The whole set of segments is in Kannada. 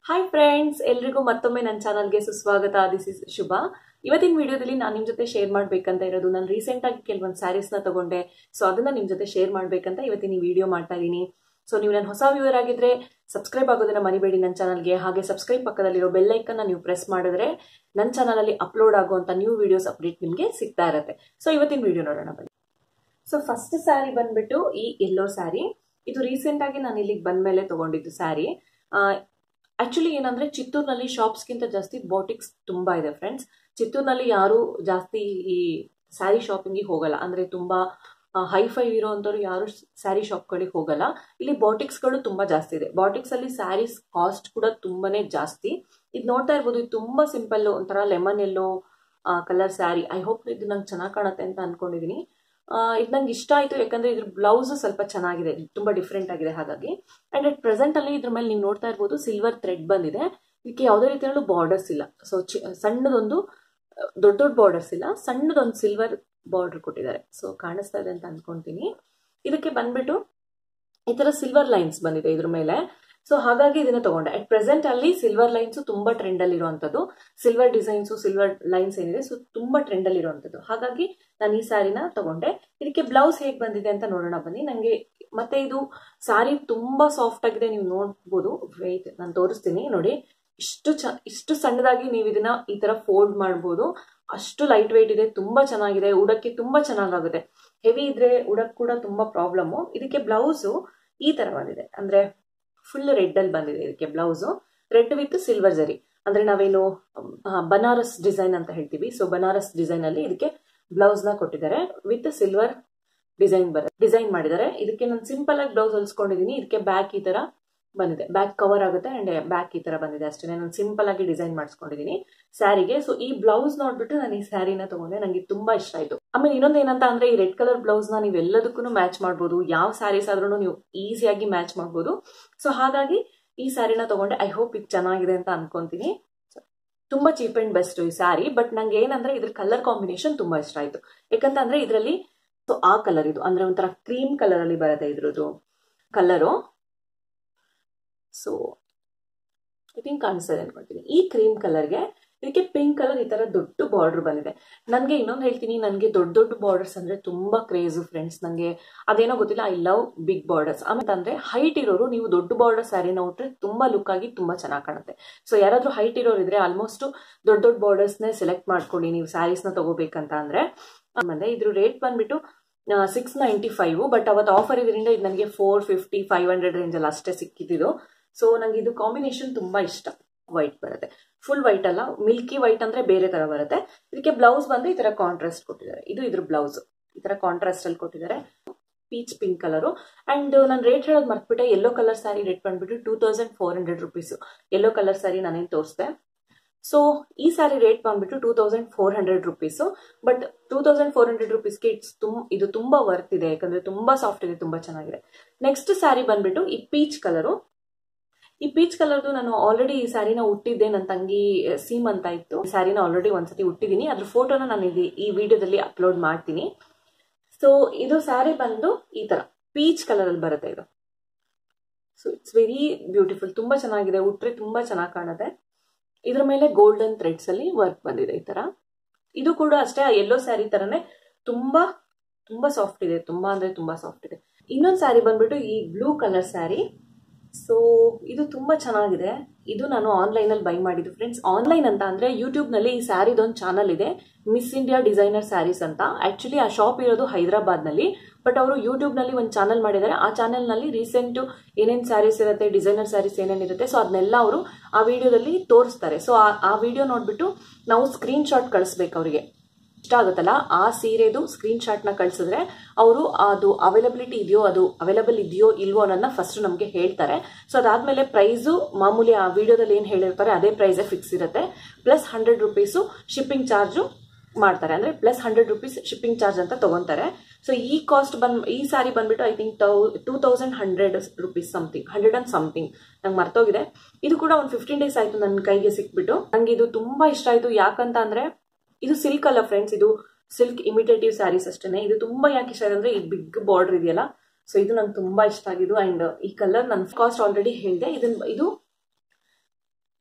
ಹಾಯ್ ಫ್ರೆಂಡ್ಸ್ ಎಲ್ರಿಗೂ ಮತ್ತೊಮ್ಮೆ ನನ್ನ ಚಾನಲ್ಗೆ ಸುಸ್ವಾಗತ ದಿಸ್ ಇಸ್ ಶುಭ ಇವತ್ತಿನ ವಿಡಿಯೋದಲ್ಲಿ ನಾನು ನಿಮ್ಮ ಜೊತೆ ಶೇರ್ ಮಾಡ್ಬೇಕಂತ ಇರೋದು ನಾನು ರೀಸೆಂಟ್ ಆಗಿ ಕೆಲವೊಂದು ಸ್ಯಾರೀಸ್ನ ತಗೊಂಡೆ ಸೊ ಅದನ್ನ ನಿಮ್ಮ ಜೊತೆ ಶೇರ್ ಮಾಡ್ಬೇಕಂತ ಇವತ್ತಿನ ಈ ವಿಡಿಯೋ ಮಾಡ್ತಾ ಇದ್ದೀನಿ ಸೊ ನೀವು ನನ್ನ ಹೊಸ ವ್ಯೂವರ್ ಆಗಿದ್ರೆ ಸಬ್ಸ್ಕ್ರೈಬ್ ಆಗೋದನ್ನ ಮರಿಬೇಡಿ ನನ್ನ ಚಾನಲ್ಗೆ ಹಾಗೆ ಸಬ್ಸ್ಕ್ರೈಬ್ ಪಕ್ಕದಲ್ಲಿರೋ ಬೆಲ್ ಐಕನ್ನ ನೀವು ಪ್ರೆಸ್ ಮಾಡಿದ್ರೆ ನನ್ನ ಚಾನಲಲ್ಲಿ ಅಪ್ಲೋಡ್ ಆಗುವಂಥ ನ್ಯೂ ವಿಡಿಯೋಸ್ ಅಪ್ಡೇಟ್ ನಿಮಗೆ ಸಿಗ್ತಾ ಇರುತ್ತೆ ಸೊ ಇವತ್ತಿನ ವಿಡಿಯೋ ನೋಡೋಣ ಬನ್ನಿ ಸೊ ಫಸ್ಟ್ ಸ್ಯಾರಿ ಬಂದ್ಬಿಟ್ಟು ಈ ಎಲ್ಲೋ ಸ್ಯಾರಿ ಇದು ರೀಸೆಂಟ್ ಆಗಿ ನಾನು ಇಲ್ಲಿಗೆ ಬಂದ್ಮೇಲೆ ತಗೊಂಡಿದ್ದು ಸ್ಯಾರಿ ಆಕ್ಚುಲಿ ಏನಂದ್ರೆ ಚಿತ್ತೂರಿನಲ್ಲಿ ಶಾಪ್ಸ್ಗಿಂತ ಜಾಸ್ತಿ ಬಾಟಿಕ್ಸ್ ತುಂಬಾ ಇದೆ ಫ್ರೆಂಡ್ಸ್ ಚಿತ್ತೂರಿನಲ್ಲಿ ಯಾರು ಜಾಸ್ತಿ ಈ ಸ್ಯಾರಿ ಶಾಪಿಂಗಿಗೆ ಹೋಗಲ್ಲ ಅಂದ್ರೆ ತುಂಬಾ ಹೈ ಫೈ ಇರೋವಂಥವ್ರು ಯಾರು ಸ್ಯಾರಿ ಶಾಪ್ಗಳಿಗೆ ಹೋಗಲ್ಲ ಇಲ್ಲಿ ಬಾಟಿಕ್ಸ್ಗಳು ತುಂಬಾ ಜಾಸ್ತಿ ಇದೆ ಬಾಟಿಕ್ಸ್ ಅಲ್ಲಿ ಸ್ಯಾರೀಸ್ ಕಾಸ್ಟ್ ಕೂಡ ತುಂಬಾನೇ ಜಾಸ್ತಿ ಇದು ನೋಡ್ತಾ ಇರ್ಬೋದು ಇದು ತುಂಬಾ ಸಿಂಪಲ್ ಒಂಥರ lemon yellow colour sari I hope ಇದು ನಂಗೆ ಚೆನ್ನಾಗಿ ಕಾಣುತ್ತೆ ಅಂತ ಅನ್ಕೊಂಡಿದೀನಿ ಇದು ನಂಗೆ ಇಷ್ಟ ಆಯಿತು ಯಾಕಂದ್ರೆ ಇದ್ರ ಬ್ಲೌಸ್ ಸ್ವಲ್ಪ ಚೆನ್ನಾಗಿದೆ ತುಂಬಾ ಡಿಫ್ರೆಂಟ್ ಆಗಿದೆ ಹಾಗಾಗಿ ಅಂಡ್ ಅಟ್ ಪ್ರೆಸೆಂಟ್ ಅಲ್ಲಿ ಇದ್ರ ಮೇಲೆ ನೀವು ನೋಡ್ತಾ ಇರ್ಬೋದು ಸಿಲ್ವರ್ ಥ್ರೆಡ್ ಬಂದಿದೆ ಇದಕ್ಕೆ ಯಾವುದೇ ರೀತಿಯಲ್ಲೂ ಬಾರ್ಡರ್ಸ್ ಇಲ್ಲ ಸೊ ಸಣ್ಣದೊಂದು ದೊಡ್ಡ ದೊಡ್ಡ ಬಾರ್ಡರ್ಸ್ ಇಲ್ಲ ಸಣ್ಣದೊಂದು ಸಿಲ್ವರ್ ಬಾರ್ಡರ್ ಕೊಟ್ಟಿದ್ದಾರೆ ಸೊ ಕಾಣಿಸ್ತಾ ಇದೆ ಅಂತ ಅನ್ಕೊಂತೀನಿ ಇದಕ್ಕೆ ಬಂದ್ಬಿಟ್ಟು ಈ ತರ ಸಿಲ್ವರ್ ಲೈನ್ಸ್ ಬಂದಿದೆ ಇದ್ರ ಮೇಲೆ ಸೊ ಹಾಗಾಗಿ ಇದನ್ನ ತಗೊಂಡೆ ಅಟ್ ಪ್ರೆಸೆಂಟ್ ಅಲ್ಲಿ ಸಿಲ್ವರ್ ಲೈನ್ಸ್ ತುಂಬಾ ಟ್ರೆಂಡ್ ಅಲ್ಲಿ ಇರುವಂತದ್ದು ಸಿಲ್ವರ್ ಡಿಸೈನ್ಸ್ ಸಿಲ್ವರ್ ಲೈನ್ಸ್ ಏನಿದೆ ಸೊ ತುಂಬಾ ಟ್ರೆಂಡ್ ಅಲ್ಲಿ ಇರುವಂತದ್ದು ಹಾಗಾಗಿ ನಾನು ಈ ಸ್ಯಾರಿನ ತಗೊಂಡೆ ಇದಕ್ಕೆ ಬ್ಲೌಸ್ ಹೇಗ್ ಬಂದಿದೆ ಅಂತ ನೋಡೋಣ ಬನ್ನಿ ನಂಗೆ ಮತ್ತೆ ಇದು ಸ್ಯಾರಿ ತುಂಬಾ ಸಾಫ್ಟ್ ಆಗಿದೆ ನೀವು ನೋಡ್ಬೋದು ವೇಟ್ ನಾನು ತೋರಿಸ್ತೀನಿ ನೋಡಿ ಇಷ್ಟು ಚ ಇಷ್ಟು ಸಣ್ಣದಾಗಿ ನೀವು ಇದನ್ನ ಈ ತರ ಫೋಲ್ಡ್ ಮಾಡ್ಬೋದು ಅಷ್ಟು ಲೈಟ್ ವೇಟ್ ಇದೆ ತುಂಬಾ ಚೆನ್ನಾಗಿದೆ ಉಡಕ್ಕೆ ತುಂಬಾ ಚೆನ್ನಾಗಾಗುತ್ತೆ ಹೆವಿ ಇದ್ರೆ ಉಡಕ್ ಕೂಡ ತುಂಬಾ ಪ್ರಾಬ್ಲಮ್ಮು ಇದಕ್ಕೆ ಬ್ಲೌಸು ಈ ತರ ಬಂದಿದೆ ಅಂದ್ರೆ ಫುಲ್ ರೆಡ್ ಅಲ್ಲಿ ಬಂದಿದೆ ಇದಕ್ಕೆ ಬ್ಲೌಸು ರೆಡ್ ವಿತ್ ಸಿಲ್ವರ್ ಜರಿ ಅಂದ್ರೆ ನಾವೇನು ಬನಾರಸ್ ಡಿಸೈನ್ ಅಂತ ಹೇಳ್ತೀವಿ ಸೊ ಬನಾರಸ್ ಡಿಸೈನ್ ಅಲ್ಲಿ ಇದಕ್ಕೆ ಬ್ಲೌಸ್ ನ ಕೊಟ್ಟಿದ್ದಾರೆ ವಿತ್ ಸಿಲ್ವರ್ ಡಿಸೈನ್ ಬರ ಡಿಸೈನ್ ಮಾಡಿದ್ದಾರೆ ಇದಕ್ಕೆ ನಾನು ಸಿಂಪಲ್ ಆಗಿ ಬ್ಲೌಸ್ ಹೊಲ್ಸ್ಕೊಂಡಿದೀನಿ ಇದಕ್ಕೆ ಬ್ಯಾಕ್ ಈ ತರ ಬಂದಿದೆ ಬ್ಯಾಕ್ ಕವರ್ ಆಗುತ್ತೆ ಅಂಡ್ ಬ್ಯಾಕ್ ಈ ತರ ಬಂದಿದೆ ಅಷ್ಟೇ ನಾನು ಸಿಂಪಲ್ ಆಗಿ ಡಿಸೈನ್ ಮಾಡಿಸ್ಕೊಂಡಿದೀನಿ ಸ್ಯಾರಿಗೆ ಸೊ ಈ ಬ್ಲೌಸ್ ನೋಡ್ಬಿಟ್ಟು ನಾನು ಈ ಸ್ಯಾರಿನ ತಗೊಂಡೆ ನನಗೆ ತುಂಬಾ ಇಷ್ಟ ಆಯ್ತು ಆಮೇಲೆ ಇನ್ನೊಂದು ಏನಂತ ಅಂದ್ರೆ ಈ ರೆಡ್ ಕಲರ್ ಬ್ಲೌಸ್ ನ ನೀವು ಎಲ್ಲದಕ್ಕೂ ಮ್ಯಾಚ್ ಮಾಡ್ಬೋದು ಯಾವ ಸ್ಯಾರೀಸ್ ಆದ್ರೂ ನೀವು ಈಸಿಯಾಗಿ ಮ್ಯಾಚ್ ಮಾಡ್ಬೋದು ಸೊ ಹಾಗಾಗಿ ಈ ಸ್ಯಾರಿನ ತಗೊಂಡೆ ಐ ಹೋಪ್ ಇದು ಚೆನ್ನಾಗಿದೆ ಅಂತ ಅನ್ಕೊಂತೀನಿ ತುಂಬಾ ಚೀಪ್ ಅಂಡ್ ಬೆಸ್ಟ್ ಈ ಸ್ಯಾರಿ ಬಟ್ ನಂಗೆ ಏನಂದ್ರೆ ಇದ್ರ ಕಲರ್ ಕಾಂಬಿನೇಷನ್ ತುಂಬಾ ಇಷ್ಟ ಆಯ್ತು ಯಾಕಂತಂದ್ರೆ ಇದರಲ್ಲಿ ಸೊ ಆ ಕಲರ್ ಇದು ಅಂದ್ರೆ ಒಂಥರ ಕ್ರೀಮ್ ಕಲರ್ ಅಲ್ಲಿ ಬರುತ್ತೆ ಇದ್ರದ್ದು ಕಲರು ಸೊ ಐ ಥಿಂಕ್ ಕಾಣಿಸ್ತದೆ ಅನ್ಕೊಳ್ತೀನಿ ಈ ಕ್ರೀಮ್ ಕಲರ್ಗೆ ಇದಕ್ಕೆ ಪಿಂಕ್ ಕಲರ್ ಈ ತರ ದೊಡ್ಡ ಬಾರ್ಡರ್ ಬಂದಿದೆ ನನಗೆ ಇನ್ನೊಂದು ಹೇಳ್ತೀನಿ ನನಗೆ ದೊಡ್ಡ ದೊಡ್ಡ ಬಾರ್ಡರ್ಸ್ ಅಂದ್ರೆ ತುಂಬಾ ಕ್ರೇಜು ಫ್ರೆಂಡ್ಸ್ ನನಗೆ ಅದೇನೋ ಗೊತ್ತಿಲ್ಲ ಐ ಲವ್ ಬಿಗ್ ಬಾರ್ಡರ್ಸ್ ಆಮೇಲೆ ಅಂದ್ರೆ ಹೈಟ್ ಇರೋರು ನೀವು ದೊಡ್ಡ ಬಾರ್ಡರ್ ಸ್ಯಾರಿನ ಉಟ್ರೆ ತುಂಬಾ ಲುಕ್ ಆಗಿ ತುಂಬಾ ಚೆನ್ನಾಗಿ ಕಾಣುತ್ತೆ ಸೊ ಯಾರಾದ್ರೂ ಹೈಟ್ ಇರೋರು ಇದ್ರೆ ಆಲ್ಮೋಸ್ಟ್ ದೊಡ್ಡ ದೊಡ್ಡ ಬಾರ್ಡರ್ಸ್ನೇ ಸೆಲೆಕ್ಟ್ ಮಾಡ್ಕೊಳ್ಳಿ ನೀವು ಸ್ಯಾರೀಸ್ನ ತಗೋಬೇಕಂತ ಅಂದ್ರೆ ಆಮೇಲೆ ಇದ್ರ ರೇಟ್ ಬಂದ್ಬಿಟ್ಟು ಸಿಕ್ಸ್ ನೈಂಟಿ ಫೈವ್ ಬಟ್ ಅವತ್ತು ಆಫರ್ ಇದರಿಂದ ಇದು ನನಗೆ ಫೋರ್ ಫಿಫ್ಟಿ ಫೈವ್ ಹಂಡ್ರೆಡ್ ರೇಂಜಲ್ಲಿ ಅಷ್ಟೇ ಸಿಕ್ಕಿದ್ದು ಸೊ ನಂಗೆ ಇದು ಕಾಂಬಿನೇಷನ್ ತುಂಬಾ ಇಷ್ಟ ವೈಟ್ ಬರುತ್ತೆ ಫುಲ್ ವೈಟ್ ಅಲ್ಲ ಮಿಲ್ಕಿ ವೈಟ್ ಅಂದ್ರೆ ಬೇರೆ ತರ ಬರುತ್ತೆ ಇದಕ್ಕೆ ಬ್ಲೌಸ್ ಬಂದು ಈ ತರ ಕಾಂಟ್ರಾಸ್ಟ್ ಕೊಟ್ಟಿದ್ದಾರೆ ಇದು ಇದ್ರ ಬ್ಲೌಸ್ ಈ ತರ ಕಾಂಟ್ರಾಸ್ಟ್ ಅಲ್ಲಿ ಕೊಟ್ಟಿದ್ದಾರೆ ಪೀಚ್ ಪಿಂಕ್ ಕಲರು ಅಂಡ್ ನಾನು ರೇಟ್ ಹೇಳೋದು ಮರ್ತ್ಬಿಟ್ಟೆ ಯೆಲ್ಲೋ ಕಲರ್ ಸ್ಯಾರಿ ರೇಟ್ ಬಂದ್ಬಿಟ್ಟು two thousand four hundred rupees yellow colour sari ನಾನೇನು ತೋರಿಸ್ದೆ ಸೊ ಈ ಸ್ಯಾರಿ ರೇಟ್ ಬಂದ್ಬಿಟ್ಟು two thousand four hundred rupees but two thousand four hundred ರುಪೀಸ್ಗೆ ಇಟ್ಸ್ ತುಂಬ ಇದು ತುಂಬಾ ವರ್ತ್ ಇದೆ ಯಾಕಂದ್ರೆ ತುಂಬಾ ಸಾಫ್ಟ್ ಇದೆ ತುಂಬಾ ಚೆನ್ನಾಗಿದೆ ನೆಕ್ಸ್ಟ್ ಸ್ಯಾರಿ ಬಂದ್ಬಿಟ್ಟು ಈ ಪೀಚ್ ಕಲರು ಈ ಪೀಚ್ ಕಲರ್ದು ನಾನು ಆಲ್ರೆಡಿ ಈ ಸ್ಯಾರಿನ ಹುಟ್ಟಿದ್ದೆ ನನ್ನ ತಂಗಿ ಸೀಮ್ ಅಂತ ಇತ್ತು ಸ್ಯಾರಿನ ಆಲ್ರೆಡಿ ಒಂದ್ಸತಿ ಹುಟ್ಟಿದೀನಿ ಅದ್ರ ಫೋಟೋನ ನಾನು ಇಲ್ಲಿ ಈ ವಿಡಿಯೋದಲ್ಲಿ ಅಪ್ಲೋಡ್ ಮಾಡ್ತೀನಿ ಸೊ ಇದು ಸ್ಯಾರಿ ಬಂದು ಈ ತರ ಪೀಚ್ ಕಲರ್ ಅಲ್ಲಿ ಬರುತ್ತೆ ಇದು ಸೊ ಇಟ್ಸ್ ವೆರಿ ಬ್ಯೂಟಿಫುಲ್ ತುಂಬಾ ಚೆನ್ನಾಗಿದೆ ಉಟ್ರೆ ತುಂಬಾ ಚೆನ್ನಾಗಿ ಕಾಣುತ್ತೆ ಇದ್ರ ಮೇಲೆ ಗೋಲ್ಡನ್ ಥ್ರೆಡ್ಸ್ ಅಲ್ಲಿ ವರ್ಕ್ ಬಂದಿದೆ ಈ ತರ ಇದು ಕೂಡ ಅಷ್ಟೇ ಎಲ್ಲೋ ಸ್ಯಾರಿ ತರನೇ ತುಂಬಾ ತುಂಬಾ ಸಾಫ್ಟ್ ಇದೆ ತುಂಬಾ ಅಂದ್ರೆ ತುಂಬಾ ಸಾಫ್ಟ್ ಇದೆ ಇನ್ನೊಂದು ಸ್ಯಾರಿ ಬಂದ್ಬಿಟ್ಟು ಈ ಬ್ಲೂ ಕಲರ್ ಸ್ಯಾರಿ ಸೊ ಇದು ತುಂಬಾ ಚೆನ್ನಾಗಿದೆ ಇದು ನಾನು ಆನ್ಲೈನ್ ಅಲ್ಲಿ ಬೈ ಮಾಡಿದ್ದು ಫ್ರೆಂಡ್ಸ್ ಆನ್ಲೈನ್ ಅಂತ ಅಂದ್ರೆ ಯೂಟ್ಯೂಬ್ ನಲ್ಲಿ ಈ ಸ್ಯಾರಿದೊಂದು ಚಾನಲ್ ಇದೆ ಮಿಸ್ ಇಂಡಿಯಾ ಡಿಸೈನರ್ ಸ್ಯಾರೀಸ್ ಅಂತ ಆಕ್ಚುಲಿ ಆ ಶಾಪ್ ಇರೋದು ಹೈದರಾಬಾದ್ ನಲ್ಲಿ ಬಟ್ ಅವರು ಯೂಟ್ಯೂಬ್ ನಲ್ಲಿ ಒಂದು ಚಾನಲ್ ಮಾಡಿದ್ದಾರೆ ಆ ಚಾನಲ್ ನಲ್ಲಿ ರೀಸೆಂಟ್ ಏನೇನ್ ಸ್ಯಾರೀಸ್ ಇರುತ್ತೆ ಡಿಸೈನರ್ ಸ್ಯಾರೀಸ್ ಏನೇನಿರುತ್ತೆ ಸೊ ಅದನ್ನೆಲ್ಲ ಅವರು ಆ ವಿಡಿಯೋದಲ್ಲಿ ತೋರಿಸ್ತಾರೆ ಸೊ ಆ ವಿಡಿಯೋ ನೋಡ್ಬಿಟ್ಟು ನಾವು ಸ್ಕ್ರೀನ್ ಶಾಟ್ ಕಳಿಸ್ಬೇಕು ಅವರಿಗೆ ಇಷ್ಟ ಆಗುತ್ತಲ್ಲ ಆ ಸೀರೆದು ಸ್ಕ್ರೀನ್ ಶಾಟ್ನ ಕಳಿಸಿದ್ರೆ ಅವರು ಅದು ಅವೈಲಬಿಲಿಟಿ ಇದೆಯೋ ಅದು ಅವೈಲಬಲ್ ಇದೆಯೋ ಇಲ್ವೋ ಅನ್ನೋದನ್ನ ಫಸ್ಟ್ ನಮಗೆ ಹೇಳ್ತಾರೆ ಸೊ ಅದಾದ್ಮೇಲೆ ಪ್ರೈಸು ಮಾಮೂಲಿ ಆ ವಿಡಿಯೋದಲ್ಲಿ ಏನು ಹೇಳಿರ್ತಾರೆ ಅದೇ ಪ್ರೈಸೇ ಫಿಕ್ಸ್ ಇರುತ್ತೆ plus hundred rupees shipping charge ಮಾಡ್ತಾರೆ ಅಂದ್ರೆ plus hundred rupees shipping charge ಅಂತ ತಗೊಂತಾರೆ ಸೊ ಈ ಕಾಸ್ಟ್ ಬಂದ್ ಈ ಸಾರಿ ಬಂದ್ಬಿಟ್ಟು ಐ ಥಿಂಕ್ ತೌ two thousand hundred rupees something hundred and something ನಂಗೆ ಮರ್ತೋಗಿದೆ ಇದು ಕೂಡ ಒಂದು ಫಿಫ್ಟೀನ್ ಡೇಸ್ ಆಯ್ತು ನನ್ನ ಕೈಗೆ ಸಿಕ್ಬಿಟ್ಟು ನಂಗೆ ಇದು ತುಂಬಾ ಇಷ್ಟ ಆಯ್ತು ಯಾಕಂತ ಅಂದ್ರೆ ಇದು ಸಿಲ್ಕ್ ಅಲ್ಲ ಫ್ರೆಂಡ್ಸ್ ಇದು ಸಿಲ್ಕ್ ಇಮಿಟೇಟಿವ್ ಸ್ಯಾರೀಸ್ ಅಷ್ಟೇ ಇದು ತುಂಬಾ ಯಾಕೆ ಇಷ್ಟ ಅಂದ್ರೆ ಈ ಬಿಗ್ ಬಾರ್ಡರ್ ಇದೆಯಲ್ಲ ಸೊ ಇದು ನಂಗೆ ತುಂಬಾ ಇಷ್ಟ ಆಗಿದ್ದು ಅಂಡ್ ಈ ಕಲರ್ ನನ್ನ ಕಾಸ್ಟ್ ಆಲ್ರೆಡಿ ಹೇಳಿದೆ ಇದನ್ನ ಇದು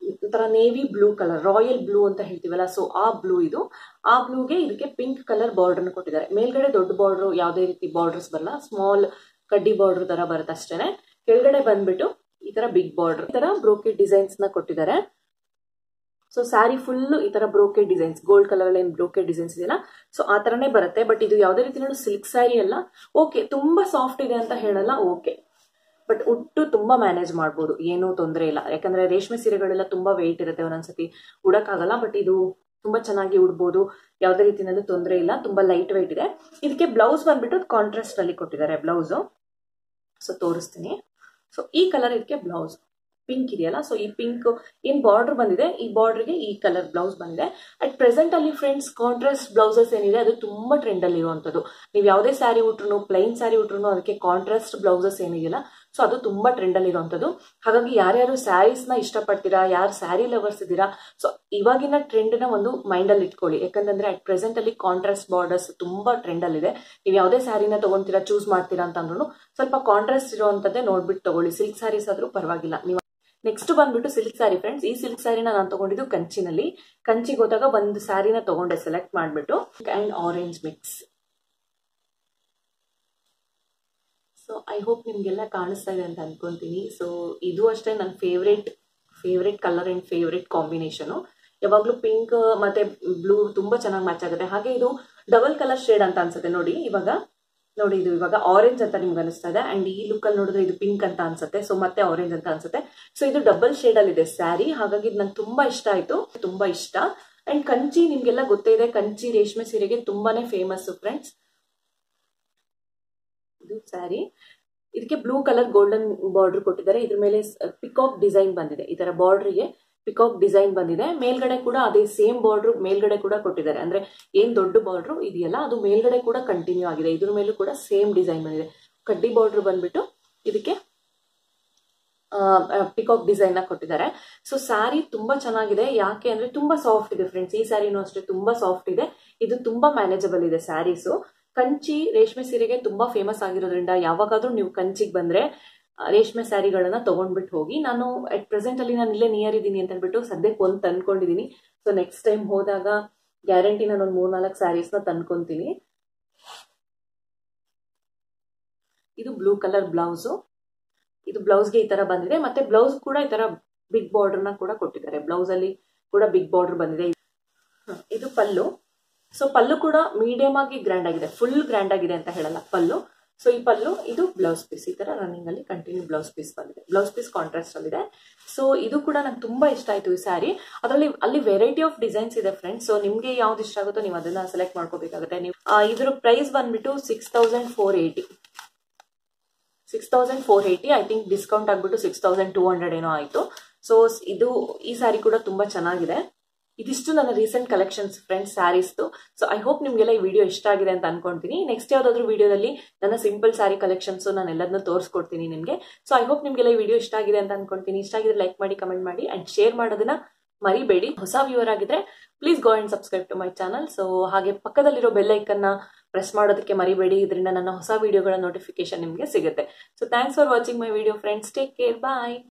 ಒಂಥರ navy blue colour royal blue ಅಂತ ಹೇಳ್ತೀವಲ್ಲ ಸೊ ಆ ಬ್ಲೂ ಇದು ಆ ಬ್ಲೂಗೆ ಇದಕ್ಕೆ ಪಿಂಕ್ ಕಲರ್ ಬಾರ್ಡರ್ನ ಕೊಟ್ಟಿದ್ದಾರೆ ಮೇಲ್ಗಡೆ ದೊಡ್ಡ ಬಾರ್ಡ್ರು ಯಾವುದೇ ರೀತಿ ಬಾರ್ಡರ್ಸ್ ಬರಲ್ಲ ಸ್ಮಾಲ್ ಕಡ್ಡಿ ಬಾರ್ಡರ್ ತರ ಬರುತ್ತೆ ಅಷ್ಟೇನೆ ಕೆಳಗಡೆ ಬಂದ್ಬಿಟ್ಟು ಈ ತರ ಬಿಗ್ ಬಾರ್ಡರ್ ಈ ತರ ಬ್ರೋಕೆಡ್ ಡಿಸೈನ್ಸ್ ನ ಕೊಟ್ಟಿದ್ದಾರೆ ಸೊ ಸ್ಯಾರಿ ಫುಲ್ ಈ ತರ ಬ್ರೋಕೆಡ್ ಡಿಸೈನ್ಸ್ ಗೋಲ್ಡ್ ಕಲರ್ ಏನ್ ಬ್ರೋಕೆಡ್ ಡಿಸೈನ್ಸ್ ಇದೆಯಲ್ಲ ಸೊ ಆ ತರನೇ ಬರುತ್ತೆ ಬಟ್ ಇದು ಯಾವುದೇ ರೀತಿ ನೋಡು ಸಿಲ್ಕ್ ಸ್ಯಾರಿ ಅಲ್ಲ ಓಕೆ ತುಂಬಾ ಸಾಫ್ಟ್ ಇದೆ ಅಂತ ಹೇಳಲ್ಲ ಓಕೆ ಬಟ್ ಉಟ್ಟು ತುಂಬಾ ಮ್ಯಾನೇಜ್ ಮಾಡ್ಬೋದು ಏನೂ ತೊಂದರೆ ಇಲ್ಲ ಯಾಕಂದ್ರೆ ರೇಷ್ಮೆ ಸೀರೆಗಳೆಲ್ಲ ತುಂಬಾ ವೆಯ್ಟ್ ಇರುತ್ತೆ ಒಂದೊಂದ್ಸತಿ ಉಡಕ್ಕಾಗಲ್ಲ ಬಟ್ ಇದು ತುಂಬಾ ಚೆನ್ನಾಗಿ ಉಡ್ಬೋದು ಯಾವುದೇ ರೀತಿನಲ್ಲೂ ತೊಂದರೆ ಇಲ್ಲ ತುಂಬಾ ಲೈಟ್ ವೆಯ್ಟ್ ಇದೆ ಇದಕ್ಕೆ ಬ್ಲೌಸ್ ಬಂದ್ಬಿಟ್ಟು ಕಾಂಟ್ರಾಸ್ಟ್ ಅಲ್ಲಿ ಕೊಟ್ಟಿದ್ದಾರೆ ಬ್ಲೌಸು ಸೊ ತೋರಿಸ್ತೀನಿ ಸೊ ಈ ಕಲರ್ ಇದಕ್ಕೆ ಬ್ಲೌಸ್ ಪಿಂಕ್ ಇದೆಯಲ್ಲ ಸೊ ಈ ಪಿಂಕ್ ಏನ್ ಬಾರ್ಡರ್ ಬಂದಿದೆ ಈ ಬಾರ್ಡರ್ಗೆ ಈ ಕಲರ್ ಬ್ಲೌಸ್ ಬಂದಿದೆ ಅಟ್ ಪ್ರೆಸೆಂಟ್ ಅಲ್ಲಿ ಫ್ರೆಂಡ್ಸ್ ಕಾಂಟ್ರಾಸ್ಟ್ ಬ್ಲೌಸಸ್ ಏನಿದೆ ಅದು ತುಂಬಾ ಟ್ರೆಂಡ್ ಅಲ್ಲಿ ಇರುವಂತದ್ದು ನೀವು ಯಾವುದೇ ಸ್ಯಾರಿ ಉಟ್ರು ಪ್ಲೈನ್ ಸ್ಯಾರಿ ಉಟ್ರು ಅದಕ್ಕೆ ಕಾಂಟ್ರಾಸ್ಟ್ ಬ್ಲೌಸಸ್ ಏನಿದೆಯಲ್ಲ ಸೊ ಅದು ತುಂಬಾ ಟ್ರೆಂಡ್ ಅಲ್ಲಿ ಇರುವಂತದ್ದು ಹಾಗಾಗಿ ಯಾರ್ಯಾರು ಸ್ಯಾರೀಸ್ ನ ಇಷ್ಟಪಡ್ತೀರಾ ಯಾರು ಸ್ಯಾರಿ ಲವರ್ಸ್ ಇದ್ದೀರಾ ಸೊ ಇವಾಗಿನ ಟ್ರೆಂಡ್ ನ ಒಂದು ಮೈಂಡ್ ಅಲ್ಲಿ ಇಟ್ಕೊಳ್ಳಿ ಯಾಕಂದ್ರೆ ಅಟ್ ಪ್ರೆಸೆಂಟ್ ಅಲ್ಲಿ ಕಾಂಟ್ರಾಸ್ಟ್ ಬಾರ್ಡರ್ಸ್ ತುಂಬಾ ಟ್ರೆಂಡ್ ಅಲ್ಲಿ ಇದೆ ನೀವು ಯಾವುದೇ ಸ್ಯಾರಿನ ತಗೊಂತೀರಾ ಚೂಸ್ ಮಾಡ್ತೀರಾ ಅಂತ ಅಂದ್ರೂ ಸ್ವಲ್ಪ ಕಾಂಟ್ರಾಸ್ಟ್ ಇರುವಂತದ್ದೇ ನೋಡ್ಬಿಟ್ಟು ತಗೊಳ್ಳಿ ಸಿಲ್ಕ್ ಸ್ಯಾರೀಸ್ ಆದ್ರೂ ಪರವಾಗಿಲ್ಲ ನೀವು ನೆಕ್ಸ್ಟ್ ಬಂದ್ಬಿಟ್ಟು ಸಿಲ್ಕ್ ಸ್ಯಾರಿ ಫ್ರೆಂಡ್ಸ್ ಈ ಸಿಲ್ಕ್ ಸ್ಯಾರಿನ ನಾನು ತಗೊಂಡಿದ್ದು ಕಂಚಿನಲ್ಲಿ ಕಂಚಿಗೆ ಹೋದಾಗ ಒಂದು ಸ್ಯಾರಿನ ತಗೊಂಡೆ ಸೆಲೆಕ್ಟ್ ಮಾಡಿಬಿಟ್ಟು and orange mix so I hope ನಿಮಗೆಲ್ಲ ಕಾಣಿಸ್ತಾ ಇದೆ ಅಂತ ಅನ್ಕೊಂತೀನಿ ಸೊ ಇದು ಅಷ್ಟೇ ನನ್ನ favourite favourite colour and favourite combination ಯಾವಾಗಲೂ ಪಿಂಕ್ ಮತ್ತೆ ಬ್ಲೂ ತುಂಬಾ ಚೆನ್ನಾಗಿ ಮ್ಯಾಚ್ ಆಗುತ್ತೆ ಹಾಗೆ ಇದು ಡಬಲ್ ಕಲರ್ ಶೇಡ್ ಅಂತ ಅನ್ಸುತ್ತೆ ನೋಡಿ ಇವಾಗ ನೋಡಿ ಇದು ಇವಾಗ ಆರೆಂಜ್ ಅಂತ ನಿಮ್ಗೆ ಅನಿಸ್ತಾ ಇದೆ ಅಂಡ್ ಈ ಲುಕ್ ಅಲ್ಲಿ ನೋಡಿದ್ರೆ ಇದು ಪಿಂಕ್ ಅಂತ ಅನ್ಸುತ್ತೆ ಸೊ ಮತ್ತೆ ಆರೆಂಜ್ ಅಂತ ಅನ್ಸುತ್ತೆ ಸೊ ಇದು ಡಬಲ್ ಶೇಡ್ ಅಲ್ಲಿ ಇದೆ ಸ್ಯಾರಿ ಹಾಗಾಗಿ ಇದು ನಂಗೆ ತುಂಬಾ ಇಷ್ಟ ಆಯ್ತು ತುಂಬಾ ಇಷ್ಟ ಅಂಡ್ ಕಂಚಿ ನಿಮ್ಗೆಲ್ಲ ಗೊತ್ತೇ ಇದೆ ಕಂಚಿ ರೇಷ್ಮೆ ಸೀರೆಗೆ ತುಂಬಾನೇ ಫೇಮಸ್ ಫ್ರೆಂಡ್ಸ್ ಇದು ಸ್ಯಾರಿ ಇದಕ್ಕೆ ಬ್ಲೂ ಕಲರ್ ಗೋಲ್ಡನ್ ಬಾರ್ಡರ್ ಕೊಟ್ಟಿದ್ದಾರೆ ಇದ್ರ ಮೇಲೆ ಪಿಕಾಕ್ ಡಿಸೈನ್ ಬಂದಿದೆ ಈ ತರ ಬಾರ್ಡರ್ಗೆ ಪಿಕಾಕ್ ಡಿಸೈನ್ ಬಂದಿದೆ ಮೇಲ್ಗಡೆ ಕೂಡ ಅದೇ ಸೇಮ್ ಬಾರ್ಡರ್ ಮೇಲ್ಗಡೆ ಕೂಡ ಕೊಟ್ಟಿದ್ದಾರೆ ಅಂದ್ರೆ ಏನ್ ದೊಡ್ಡ ಬಾರ್ಡರ್ ಇದೆಯಲ್ಲ ಅದು ಮೇಲ್ಗಡೆ ಕೂಡ ಕಂಟಿನ್ಯೂ ಆಗಿದೆ ಇದ್ರ ಮೇಲೂ ಕೂಡ ಸೇಮ್ ಡಿಸೈನ್ ಬಂದಿದೆ ಕಡ್ಡಿ ಬಾರ್ಡರ್ ಬಂದ್ಬಿಟ್ಟು ಇದಕ್ಕೆ ಪಿಕಾಕ್ ಡಿಸೈನ್ ನ ಕೊಟ್ಟಿದ್ದಾರೆ ಸೊ ಸ್ಯಾರಿ ತುಂಬಾ ಚೆನ್ನಾಗಿದೆ ಯಾಕೆ ಅಂದ್ರೆ ತುಂಬಾ ಸಾಫ್ಟ್ ಇದೆ ಫ್ರೆಂಡ್ಸ್ ಈ ಸ್ಯಾರಿನೂ ಅಷ್ಟೇ ತುಂಬಾ ಸಾಫ್ಟ್ ಇದೆ ಇದು ತುಂಬಾ ಮ್ಯಾನೇಜಬಲ್ ಇದೆ ಸ್ಯಾರೀಸು ಕಂಚಿ ರೇಷ್ಮೆ ಸೀರೆಗೆ ತುಂಬಾ ಫೇಮಸ್ ಆಗಿರೋದ್ರಿಂದ ಯಾವಾಗಾದ್ರೂ ನೀವು ಕಂಚಿಗೆ ಬಂದ್ರೆ ರೇಷ್ಮೆ ಸ್ಯಾರಿಗಳನ್ನ ತಗೊಂಡ್ಬಿಟ್ಟು ಹೋಗಿ ನಾನು ಅಟ್ ಪ್ರೆಸೆಂಟ್ ಅಲ್ಲಿ ನಾನು ಇಲ್ಲೇ ನಿಯರ್ ಇದ್ದೀನಿ ಅಂತ ಅಂದ್ಬಿಟ್ಟು ಸದ್ಯಕ್ಕೆ ಒಂದು ತಂದ್ಕೊಂಡಿದ್ದೀನಿ ಸೊ ನೆಕ್ಸ್ಟ್ ಟೈಮ್ ಹೋದಾಗ ಗ್ಯಾರಂಟಿ ನಾನು ಒಂದು ಮೂರ್ನಾಲ್ಕು ಸ್ಯಾರೀಸ್ನ ತಂದ್ಕೊಂತೀನಿ ಇದು ಬ್ಲೂ ಕಲರ್ ಬ್ಲೌಸು ಇದು ಬ್ಲೌಸ್ಗೆ ಈ ತರ ಬಂದಿದೆ ಮತ್ತೆ ಬ್ಲೌಸ್ ಕೂಡ ಈ ತರ ಬಿಗ್ ಬಾರ್ಡರ್ನ ಕೂಡ ಕೊಟ್ಟಿದ್ದಾರೆ ಬ್ಲೌಸ್ ಅಲ್ಲಿ ಕೂಡ ಬಿಗ್ ಬಾರ್ಡರ್ ಬಂದಿದೆ ಇದು ಪಲ್ಲು ಸೊ ಪಲ್ಲು ಕೂಡ ಮೀಡಿಯಂ ಆಗಿ ಗ್ರ್ಯಾಂಡ್ ಆಗಿದೆ ಫುಲ್ ಗ್ರ್ಯಾಂಡ್ ಆಗಿದೆ ಅಂತ ಹೇಳಲ್ಲ ಪಲ್ಲು ಸೊ ಈ ಪಲ್ಲು ಇದು ಬ್ಲೌಸ್ ಪೀಸ್ ಈ ತರ ರನ್ನಿಂಗ್ ಅಲ್ಲಿ ಕಂಟಿನ್ಯೂ ಬ್ಲೌಸ್ ಪೀಸ್ ಬಂದಿದೆ ಬ್ಲೌಸ್ ಪೀಸ್ ಕಾಂಟ್ರಾಸ್ಟ್ ಅಲ್ಲಿ ಇದೆ ಸೊ ಇದು ಕೂಡ ನಂಗೆ ತುಂಬಾ ಇಷ್ಟ ಆಯ್ತು ಈ ಸ್ಯಾರಿ ಅದರಲ್ಲಿ ಅಲ್ಲಿ ವೆರೈಟಿ ಆಫ್ ಡಿಸೈನ್ಸ್ ಇದೆ ಫ್ರೆಂಡ್ಸ್ ಸೊ ನಿಮ್ಗೆ ಯಾವ್ದು ಇಷ್ಟ ಆಗುತ್ತೋ ನೀವು ಅದನ್ನ ಸೆಲೆಕ್ಟ್ ಮಾಡ್ಕೋಬೇಕಾಗುತ್ತೆ ನೀವು ಇದ್ರ ಪ್ರೈಸ್ ಬಂದ್ಬಿಟ್ಟು six thousand four eighty six thousand four eighty I think discount ಆಗ್ಬಿಟ್ಟು ಸಿಕ್ಸ್ ತೌಸಂಡ್ ಟೂ ಹಂಡ್ರೆಡ್ ಏನೋ ಆಯಿತು ಸೊ ಇದು ಈ ಸ್ಯಾರಿ ಕೂಡ ತುಂಬ ಚೆನ್ನಾಗಿದೆ ಇದಿಷ್ಟು ನನ್ನ ರೀಸೆಂಟ್ ಕಲೆಕ್ಷನ್ಸ್ ಫ್ರೆಂಡ್ಸ್ ಸ್ಯಾರೀಸ್ದು ಸೊ ಐ ಹೋಪ್ ನಿಮಗೆಲ್ಲ ಈ ವಿಡಿಯೋ ಇಷ್ಟ ಆಗಿದೆ ಅಂತ ಅನ್ಕೊಂತೀನಿ ನೆಕ್ಸ್ಟ್ ಯಾವುದಾದ್ರೂ ವಿಡಿಯೋದಲ್ಲಿ ನನ್ನ ಸಿಂಪಲ್ ಸ್ಯಾರಿ ಕಲೆಕ್ಷನ್ಸ್ ನಾನು ಎಲ್ಲದನ್ನೂ ತೋರಿಸ್ಕೊಡ್ತೀನಿ ನಿಮಗೆ ಸೊ ಐ ಹೋಪ್ ನಿಮಗೆಲ್ಲ ಈ ವಿಡಿಯೋ ಇಷ್ಟ ಆಗಿದೆ ಅಂತ ಅನ್ಕೊಂತೀನಿ ಇಷ್ಟ ಆಗಿದ್ರೆ ಲೈಕ್ ಮಾಡಿ ಕಮೆಂಟ್ ಮಾಡಿ ಅಂಡ್ ಶೇರ್ ಮಾಡೋದನ್ನ ಮರಿಬೇಡಿ ಹೊಸ ವ್ಯೂವರ್ ಆಗಿದ್ರೆ please go and subscribe to my channel so ಹಾಗೆ ಪಕ್ಕದಲ್ಲಿರೋ ಬೆಲ್ ಐಕನ್ನ ಪ್ರೆಸ್ ಮಾಡೋದಕ್ಕೆ ಮರಿಬೇಡಿ ಇದರಿಂದ ನನ್ನ ಹೊಸ ವಿಡಿಯೋಗಳ ನೋಟಿಫಿಕೇಶನ್ ನಿಮಗೆ ಸಿಗುತ್ತೆ so thanks for watching my video friends take care bye